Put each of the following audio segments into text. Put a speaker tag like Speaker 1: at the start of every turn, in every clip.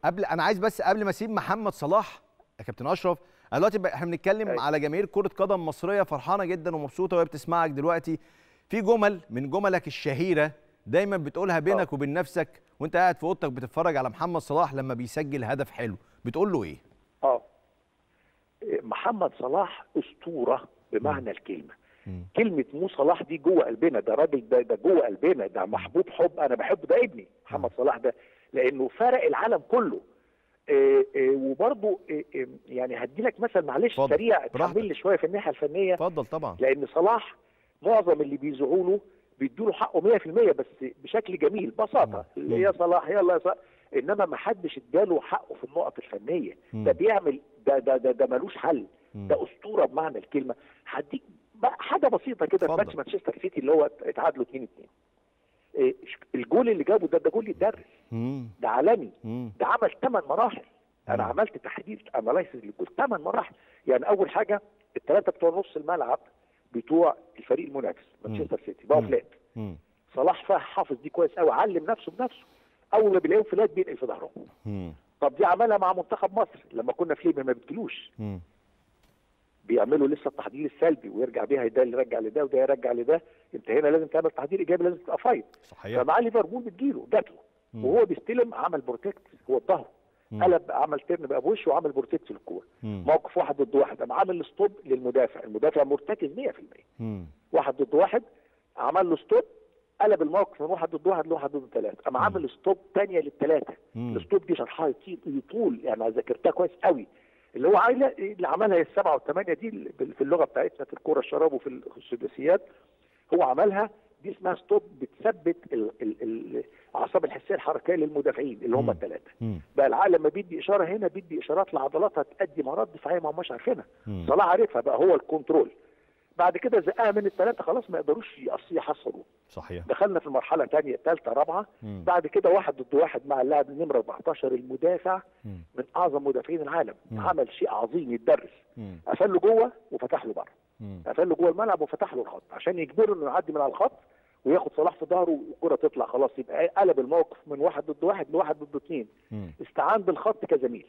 Speaker 1: قبل انا عايز بس قبل ما اسيب محمد صلاح يا كابتن اشرف انا دلوقتي بقى- احنا بنتكلم
Speaker 2: أيوة.
Speaker 1: على جماهير كره قدم مصريه فرحانه جدا ومبسوطه وهي بتسمعك دلوقتي في جمل من جملك الشهيره دايما بتقولها بينك وبين نفسك وانت قاعد في اوضتك بتتفرج على محمد صلاح لما بيسجل هدف حلو بتقول له ايه
Speaker 2: اه محمد صلاح اسطوره بمعنى الكلمه
Speaker 1: مم.
Speaker 2: كلمه مو صلاح دي جوه قلبنا ده راجل ده, ده جوه قلبنا ده محبوب حب انا بحب ده ابني محمد صلاح ده لانه فرق العالم كله إيه إيه وبرضه إيه إيه يعني هدي لك مثل معلش
Speaker 1: اتفضل،
Speaker 2: سريع
Speaker 1: براحتك.
Speaker 2: تحمل لي شويه في الناحيه الفنيه
Speaker 1: اتفضل طبعا
Speaker 2: لان صلاح معظم اللي بيذيعوا له بيدوا له حقه 100% بس بشكل جميل ببساطه
Speaker 1: مم.
Speaker 2: يا صلاح يلا يا صلاح انما ما حدش اداله حقه في النقط الفنيه
Speaker 1: مم.
Speaker 2: ده بيعمل ده ده ده, ده ملوش حل
Speaker 1: مم.
Speaker 2: ده اسطوره بمعنى الكلمه هديك بقى حاجه بسيطه كده في
Speaker 1: اتفضل.
Speaker 2: ماتش مانشستر سيتي اللي هو اتعادلوا 2 2 إيه الجول اللي جابه ده ده جول يتدرس
Speaker 1: مم.
Speaker 2: ده عالمي
Speaker 1: مم.
Speaker 2: ده عمل ثمان مراحل انا
Speaker 1: مم.
Speaker 2: عملت تحديد انالايسيس للجول ثمان مراحل يعني اول حاجه الثلاثه بتوع نص الملعب بتوع الفريق المنافس مانشستر سيتي بقوا
Speaker 1: مم.
Speaker 2: فلات
Speaker 1: مم.
Speaker 2: صلاح فا حافظ دي كويس قوي علم نفسه بنفسه اول ما بيلاقيهم فلات بينقل في ظهرهم
Speaker 1: مم.
Speaker 2: طب دي عملها مع منتخب مصر لما كنا في ليبيا ما بتجيلوش
Speaker 1: مم.
Speaker 2: بيعملوا لسه التحضير السلبي ويرجع بيها ده اللي يرجع لده وده يرجع لده انت هنا لازم تعمل تحضير ايجابي لازم تبقى فايت
Speaker 1: صحيح
Speaker 2: فمع ليفربول بتجيله جات له
Speaker 1: مم.
Speaker 2: وهو بيستلم عمل بروتكت هو الظهر
Speaker 1: مم.
Speaker 2: قلب عمل ترن بقى بوشه وعمل بروتكت للكوره
Speaker 1: مم.
Speaker 2: موقف واحد ضد واحد قام عامل ستوب للمدافع المدافع مرتكز 100%
Speaker 1: مم.
Speaker 2: واحد ضد واحد عمل له ستوب قلب الموقف من واحد ضد واحد لواحد ضد ثلاثه قام عامل ستوب ثانيه للثلاثه
Speaker 1: مم.
Speaker 2: الستوب دي شرحها يطيل يطول يعني أنا ذاكرتها كويس قوي اللي هو عايله اللي عملها هي السبعه والثمانيه دي اللي في اللغه بتاعتنا في الكوره الشراب وفي السداسيات هو عملها دي اسمها ستوب بتثبت ال- ال- ال- الاعصاب الحسيه الحركيه للمدافعين اللي هم
Speaker 1: مم.
Speaker 2: الثلاثه
Speaker 1: مم.
Speaker 2: بقى العقل لما بيدي اشاره هنا بيدي اشارات لعضلاتها تؤدي مرات دفاعيه ما هماش عارفينها
Speaker 1: مم.
Speaker 2: صلاح عارفها بقى هو الكنترول بعد كده زقها من الثلاثه خلاص ما يقدروش يقص- يحصلوا
Speaker 1: صحيح
Speaker 2: دخلنا في المرحله ثانيه ثالثه رابعه
Speaker 1: مم.
Speaker 2: بعد كده واحد ضد واحد مع اللاعب النمره 14 المدافع
Speaker 1: مم.
Speaker 2: من اعظم مدافعين العالم
Speaker 1: مم.
Speaker 2: عمل شيء عظيم يتدرس
Speaker 1: مم.
Speaker 2: قفل له جوه وفتح له بره
Speaker 1: مم.
Speaker 2: قفل له جوه الملعب وفتح له الخط عشان يجبره انه يعدي من على الخط وياخد صلاح في ظهره والكره تطلع خلاص يبقى قلب الموقف من واحد ضد واحد لواحد ضد اثنين
Speaker 1: مم.
Speaker 2: استعان بالخط كزميل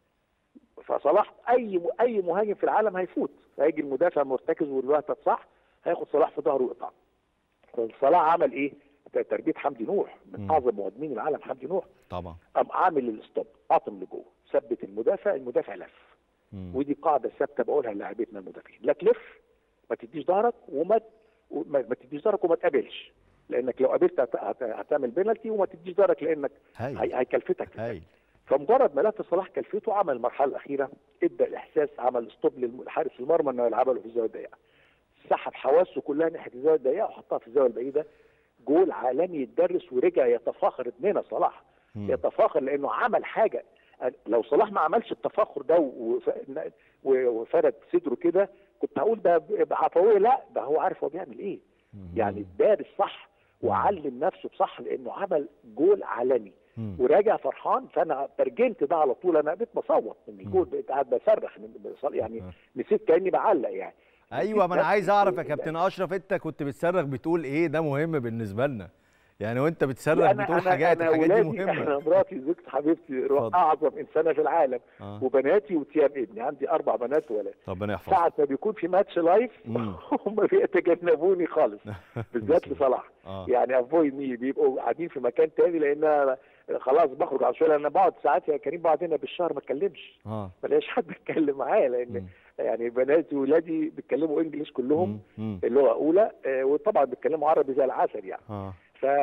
Speaker 2: فصلاح اي اي مهاجم في العالم هيفوت هيجي المدافع مرتكز والوقت صح هياخد صلاح في ظهره ويقطع صلاح عمل ايه؟ تربيه حمدي نوح من
Speaker 1: مم.
Speaker 2: اعظم مهاجمين العالم حمدي نوح
Speaker 1: طبعا
Speaker 2: قام عامل الستوب قاطم لجوه ثبت المدافع المدافع لف
Speaker 1: مم.
Speaker 2: ودي قاعده ثابته بقولها للاعبتنا المدافعين لا تلف ما تديش ظهرك وما وما ما تديش ظهرك وما تقابلش لانك لو قابلت هت- هت- هتعمل بينالتي وما تديش ظهرك لانك
Speaker 1: هايل
Speaker 2: هي- هيكلفتك
Speaker 1: هايل
Speaker 2: فمجرد ما لف صلاح كلفته عمل المرحله الاخيره ادى الاحساس عمل ستوب لحارس المرمى انه يلعبها له في الزاويه الضيقه سحب حواسه كلها ناحيه الزاويه الضيقه وحطها في الزاويه البعيده جول عالمي يتدرس ورجع يتفاخر ابننا صلاح
Speaker 1: مم.
Speaker 2: يتفاخر لانه عمل حاجه لو صلاح ما عملش التفاخر ده وف- و- وفرد صدره كده كنت هقول ده بعفويه لا ده هو عارف هو بيعمل ايه
Speaker 1: مم.
Speaker 2: يعني دارس صح وعلم نفسه بصح لانه عمل جول عالمي
Speaker 1: مم.
Speaker 2: وراجع فرحان فانا ترجمت ده على طول انا بقيت بصوت من الجول بقيت قاعد بصرخ من بص- يعني
Speaker 1: آه.
Speaker 2: نسيت كاني بعلق يعني
Speaker 1: ايوه ما انا
Speaker 2: نفس
Speaker 1: عايز اعرف يا
Speaker 2: الجول
Speaker 1: كابتن اشرف انت كنت بتصرخ بتقول ايه ده مهم بالنسبه لنا يعني وانت بتصرخ
Speaker 2: أنا
Speaker 1: بتقول
Speaker 2: أنا
Speaker 1: حاجات
Speaker 2: أنا
Speaker 1: الحاجات دي
Speaker 2: أولادي-
Speaker 1: مهمه
Speaker 2: انا مراتي زوجتي حبيبتي
Speaker 1: اتفضل.
Speaker 2: اعظم انسانه في العالم
Speaker 1: آه.
Speaker 2: وبناتي وتيام ابني عندي اربع بنات وولد
Speaker 1: ربنا يحفظك
Speaker 2: ساعة ما بيكون في ماتش لايف
Speaker 1: مم.
Speaker 2: هم بيتجنبوني خالص بالذات لصلاح
Speaker 1: اه
Speaker 2: يعني افويد مي بيبقوا قاعدين في مكان تاني لان أنا خلاص بخرج على شويه انا بقعد ساعات يا كريم بقعد هنا بالشهر ما اتكلمش
Speaker 1: اه
Speaker 2: ما لاقيش حد يتكلم معايا لان
Speaker 1: مم.
Speaker 2: يعني بناتي وولادي بيتكلموا انجليش كلهم
Speaker 1: مم. مم.
Speaker 2: اللغه اولى آه، وطبعا بيتكلموا عربي زي العسل يعني
Speaker 1: اه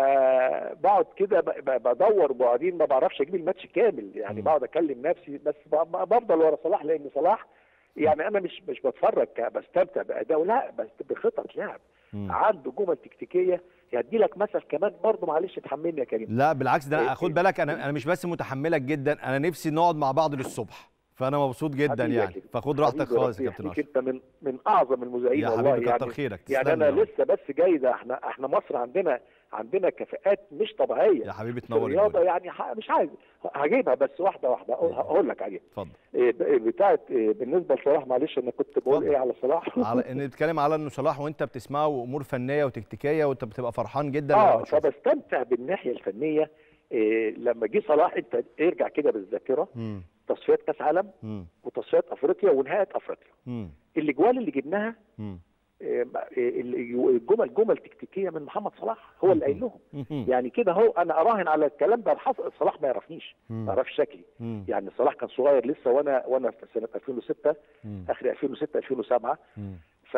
Speaker 2: فبقعد كده ب- ب- بدور بعدين ما بعرفش اجيب الماتش كامل يعني
Speaker 1: مم.
Speaker 2: بقعد اكلم نفسي بس ب- ب- بفضل ورا صلاح لان صلاح يعني انا مش مش بتفرج ك- بستمتع باداؤه لا بس بخطط لعب
Speaker 1: مم.
Speaker 2: عنده جمل تكتيكيه يدي لك مثل كمان برضه معلش اتحملني يا كريم
Speaker 1: لا بالعكس ده
Speaker 2: إيه-
Speaker 1: انا خد
Speaker 2: إيه.
Speaker 1: بالك انا انا مش بس متحملك جدا انا نفسي نقعد مع بعض للصبح فانا مبسوط جدا
Speaker 2: حبيبي يا
Speaker 1: يعني
Speaker 2: كريم.
Speaker 1: فخد راحتك
Speaker 2: حبيبي
Speaker 1: خالص يا
Speaker 2: ربنا
Speaker 1: كابتن
Speaker 2: يخليك،
Speaker 1: اشرف
Speaker 2: انت من من اعظم المذيعين
Speaker 1: يا
Speaker 2: والله
Speaker 1: حبيبي كتر
Speaker 2: يعني
Speaker 1: خيرك
Speaker 2: يعني
Speaker 1: تسلم
Speaker 2: انا
Speaker 1: يا رب.
Speaker 2: لسه بس جاي ده احنا احنا مصر عندنا عندنا كفاءات مش طبيعيه
Speaker 1: يا حبيبي
Speaker 2: في
Speaker 1: تنور
Speaker 2: الرياضه
Speaker 1: الدنيا
Speaker 2: يعني ح- مش عايز هجيبها بس واحده واحده أقول- هقول لك عليها
Speaker 1: اتفضل
Speaker 2: إيه ب- بتاعت إيه بالنسبه لصلاح معلش انا كنت بقول
Speaker 1: اتفضل.
Speaker 2: ايه على صلاح
Speaker 1: على ان نتكلم على انه صلاح وانت بتسمعه امور فنيه وتكتيكيه وانت بتبقى فرحان جدا لما
Speaker 2: اه
Speaker 1: بتشوفه
Speaker 2: فبستمتع بالناحيه الفنيه إيه لما جه صلاح انت ارجع كده بالذاكره
Speaker 1: مم.
Speaker 2: تصفيات كاس عالم
Speaker 1: مم.
Speaker 2: وتصفيات افريقيا ونهايه افريقيا
Speaker 1: مم.
Speaker 2: الاجوال اللي جبناها
Speaker 1: مم.
Speaker 2: إيه، إيه، الجمل جمل تكتيكيه من محمد صلاح هو اللي قايل لهم
Speaker 1: مم.
Speaker 2: يعني كده هو انا اراهن على الكلام ده حصل صلاح ما يعرفنيش
Speaker 1: مم.
Speaker 2: ما يعرفش شكلي
Speaker 1: مم.
Speaker 2: يعني صلاح كان صغير لسه وانا وانا في سنه 2006
Speaker 1: مم.
Speaker 2: اخر 2006 2007
Speaker 1: مم.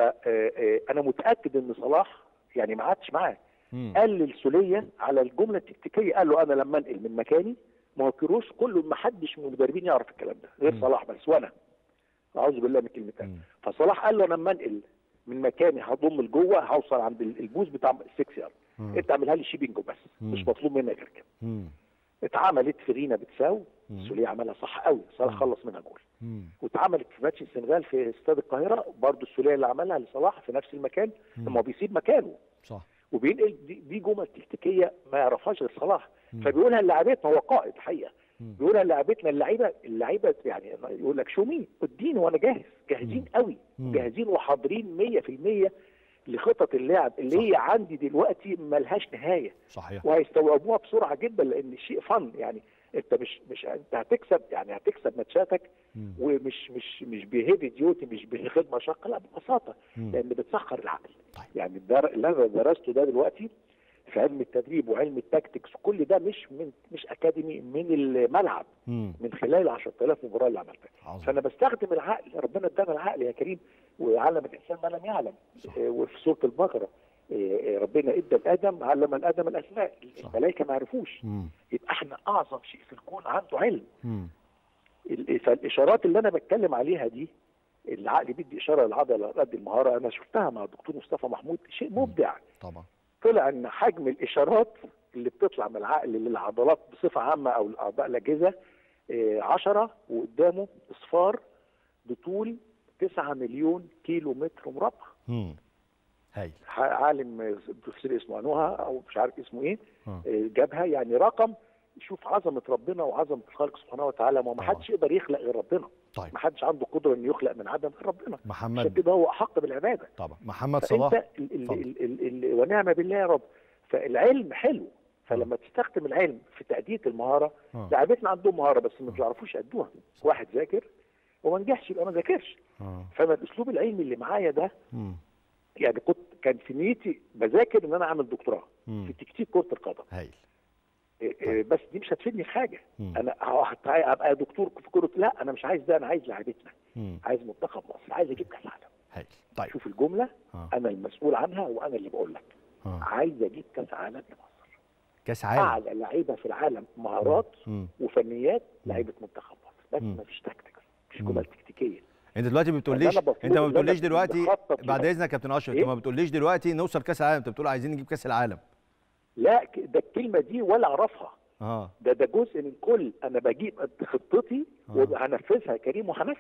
Speaker 2: فانا متاكد ان صلاح يعني ما قعدش معاه
Speaker 1: مم.
Speaker 2: قال للسوليه على الجمله التكتيكيه قال له انا لما انقل من مكاني ما هو كيروش كله ما حدش من المدربين يعرف الكلام ده غير
Speaker 1: مم.
Speaker 2: صلاح بس وانا اعوذ بالله من كلمه
Speaker 1: مم.
Speaker 2: فصلاح قال له انا لما انقل من مكاني هضم لجوه هوصل عند ال- البوز بتاع السكس يارد
Speaker 1: مم.
Speaker 2: انت اعملها لي شيبنج بس
Speaker 1: مم.
Speaker 2: مش مطلوب منك غير كده
Speaker 1: مم.
Speaker 2: اتعملت في رينا بتساو
Speaker 1: مم.
Speaker 2: السوليه عملها صح قوي صلاح
Speaker 1: مم.
Speaker 2: خلص منها جول
Speaker 1: مم.
Speaker 2: واتعملت في ماتش السنغال في استاد القاهره برضه السوليه اللي عملها لصلاح في نفس المكان
Speaker 1: مم.
Speaker 2: لما هو بيسيب مكانه
Speaker 1: صح
Speaker 2: وبينقل دي, دي جمل تكتيكيه ما يعرفهاش غير صلاح
Speaker 1: مم.
Speaker 2: فبيقولها للاعبتنا هو قائد حقيقه
Speaker 1: مم.
Speaker 2: بيقولها للاعبتنا اللعيبه اللعيبه يعني يقول لك شو مين اديني وانا جاهز جاهزين قوي
Speaker 1: مم.
Speaker 2: جاهزين وحاضرين 100% لخطط اللعب اللي
Speaker 1: صح.
Speaker 2: هي عندي دلوقتي ملهاش نهايه
Speaker 1: صحيح
Speaker 2: وهيستوعبوها بسرعه جدا لان الشيء فن يعني انت مش مش انت هتكسب يعني هتكسب ماتشاتك
Speaker 1: مم.
Speaker 2: ومش مش مش بهيفي ديوتي مش بخدمه شاقه لا ببساطه
Speaker 1: مم.
Speaker 2: لان بتسخر العقل
Speaker 1: طيب.
Speaker 2: يعني الدر... اللي انا درسته ده دلوقتي في علم التدريب وعلم التكتكس كل ده مش من مش اكاديمي من الملعب
Speaker 1: مم.
Speaker 2: من خلال ال 10000 مباراه اللي عملتها
Speaker 1: عظيم
Speaker 2: فانا بستخدم العقل ربنا ادانا العقل يا كريم وعلم الانسان ما لم يعلم
Speaker 1: صح.
Speaker 2: آه، وفي سوره البقره آه، آه، ربنا ادى لادم علم الادم الاسماء
Speaker 1: صح.
Speaker 2: الملائكه ما عرفوش
Speaker 1: مم.
Speaker 2: يبقى احنا اعظم شيء في الكون عنده علم
Speaker 1: مم.
Speaker 2: ال- فالاشارات اللي انا بتكلم عليها دي العقل بيدي اشاره للعضله قد المهاره انا شفتها مع الدكتور مصطفى محمود شيء مبدع
Speaker 1: طبعا
Speaker 2: طلع ان حجم الاشارات اللي بتطلع من العقل للعضلات بصفه عامه او الاعضاء الاجهزه 10 وقدامه اصفار بطول 9 مليون كيلو متر مربع
Speaker 1: مم. هايل
Speaker 2: ح- عالم بروفيسور اسمه انوها او مش عارف اسمه ايه
Speaker 1: آه.
Speaker 2: آه، جابها يعني رقم يشوف عظمه ربنا وعظمه الخالق سبحانه وتعالى ما ما
Speaker 1: طبعا.
Speaker 2: حدش يقدر يخلق غير ربنا
Speaker 1: طيب
Speaker 2: ما حدش عنده قدره انه يخلق من عدم غير ربنا عشان
Speaker 1: محمد
Speaker 2: كده هو احق بالعباده
Speaker 1: طبعا محمد صلاح
Speaker 2: فانت ال ال
Speaker 1: اتفضل.
Speaker 2: ال ال ال ونعم بالله يا رب فالعلم حلو فلما تستخدم العلم في تأدية المهارة
Speaker 1: آه.
Speaker 2: لعيبتنا عندهم مهارة بس ما بيعرفوش يأدوها واحد ذاكر وما نجحش يبقى ما ذاكرش
Speaker 1: اه
Speaker 2: فانا الاسلوب العلمي اللي معايا ده
Speaker 1: مم.
Speaker 2: يعني كنت كان في نيتي بذاكر ان انا اعمل دكتوراه
Speaker 1: مم.
Speaker 2: في تكتيك كرة القدم
Speaker 1: هايل
Speaker 2: إيه إيه بس دي مش هتفيدني في حاجة
Speaker 1: مم.
Speaker 2: انا هت- ابقى دكتور في كرة لا انا مش عايز ده انا عايز لعيبتنا
Speaker 1: مم.
Speaker 2: عايز منتخب مصر عايز اجيب كاس العالم
Speaker 1: هايل طيب
Speaker 2: شوف الجملة
Speaker 1: آه.
Speaker 2: انا المسؤول عنها وانا اللي بقول لك
Speaker 1: آه.
Speaker 2: عايز اجيب كاس عالم لمصر
Speaker 1: كاس عالم
Speaker 2: اعلى لعيبه في العالم مهارات
Speaker 1: مم.
Speaker 2: وفنيات
Speaker 1: مم.
Speaker 2: لعيبه منتخب مصر بس
Speaker 1: مم.
Speaker 2: مفيش تكتيكس مفيش
Speaker 1: مم.
Speaker 2: جمل تكتيكيه
Speaker 1: انت دلوقتي ما بتقوليش
Speaker 2: أنا بطلب
Speaker 1: انت ما
Speaker 2: إن
Speaker 1: بتقوليش
Speaker 2: أنا
Speaker 1: دلوقتي
Speaker 2: بخطط
Speaker 1: بعد
Speaker 2: لده.
Speaker 1: اذنك يا كابتن اشرف انت
Speaker 2: إيه؟
Speaker 1: ما بتقوليش دلوقتي نوصل كاس العالم انت بتقول عايزين نجيب كاس العالم
Speaker 2: لا ك- ده الكلمه دي ولا اعرفها
Speaker 1: اه
Speaker 2: ده ده جزء من كل انا بجيب خطتي
Speaker 1: آه.
Speaker 2: وهنفذها يا كريم وهنفذ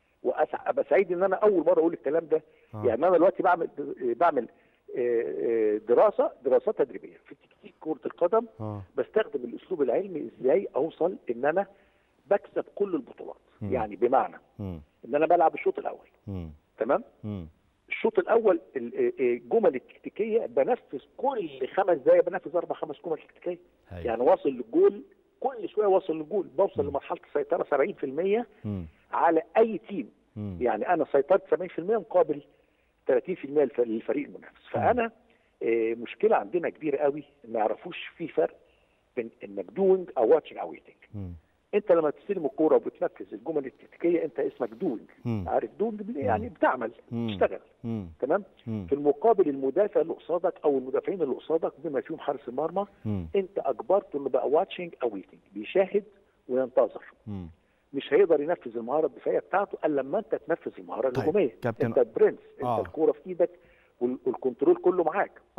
Speaker 2: وابقى سعيد ان انا اول مره اقول الكلام ده
Speaker 1: آه.
Speaker 2: يعني انا دلوقتي بعمل بعمل آه، آه، دراسه دراسات تدريبيه في تكتيك كره القدم
Speaker 1: اه
Speaker 2: بستخدم الاسلوب العلمي ازاي اوصل ان انا بكسب كل البطولات
Speaker 1: مم.
Speaker 2: يعني بمعنى
Speaker 1: مم.
Speaker 2: ان انا بلعب الشوط الاول
Speaker 1: مم.
Speaker 2: تمام
Speaker 1: مم.
Speaker 2: الشوط الاول ال- آه، آه، الجمل التكتيكيه بنفذ كل خمس دقائق بنفذ اربع خمس جمل تكتيكيه
Speaker 1: هايل
Speaker 2: يعني واصل للجول كل شويه واصل للجول بوصل
Speaker 1: مم.
Speaker 2: لمرحله السيطره 70%
Speaker 1: مم.
Speaker 2: على اي تيم
Speaker 1: مم.
Speaker 2: يعني انا سيطرت 70% مقابل 30% للف- للفريق المنافس فانا آه، مشكله عندنا كبيره قوي ما يعرفوش في فرق بين انك دوينج او واتشنج او ويتنج
Speaker 1: مم.
Speaker 2: انت لما تستلم الكوره وبتنفذ الجمل التكتيكيه انت اسمك دوينج
Speaker 1: مم.
Speaker 2: عارف دوينج يعني بتعمل
Speaker 1: مم.
Speaker 2: بتشتغل
Speaker 1: مم.
Speaker 2: تمام
Speaker 1: مم.
Speaker 2: في المقابل المدافع اللي قصادك او المدافعين اللي قصادك بما فيهم حارس المرمى
Speaker 1: مم.
Speaker 2: انت اجبرته انه بقى واتشنج او ويتنج بيشاهد وينتظر
Speaker 1: مم.
Speaker 2: مش هيقدر ينفذ المهاره الدفاعيه بتاعته الا لما انت تنفذ المهاره
Speaker 1: طيب،
Speaker 2: الهجوميه
Speaker 1: كابتن-
Speaker 2: انت برنس انت
Speaker 1: آه.
Speaker 2: الكوره في ايدك وال- والكنترول كله معاك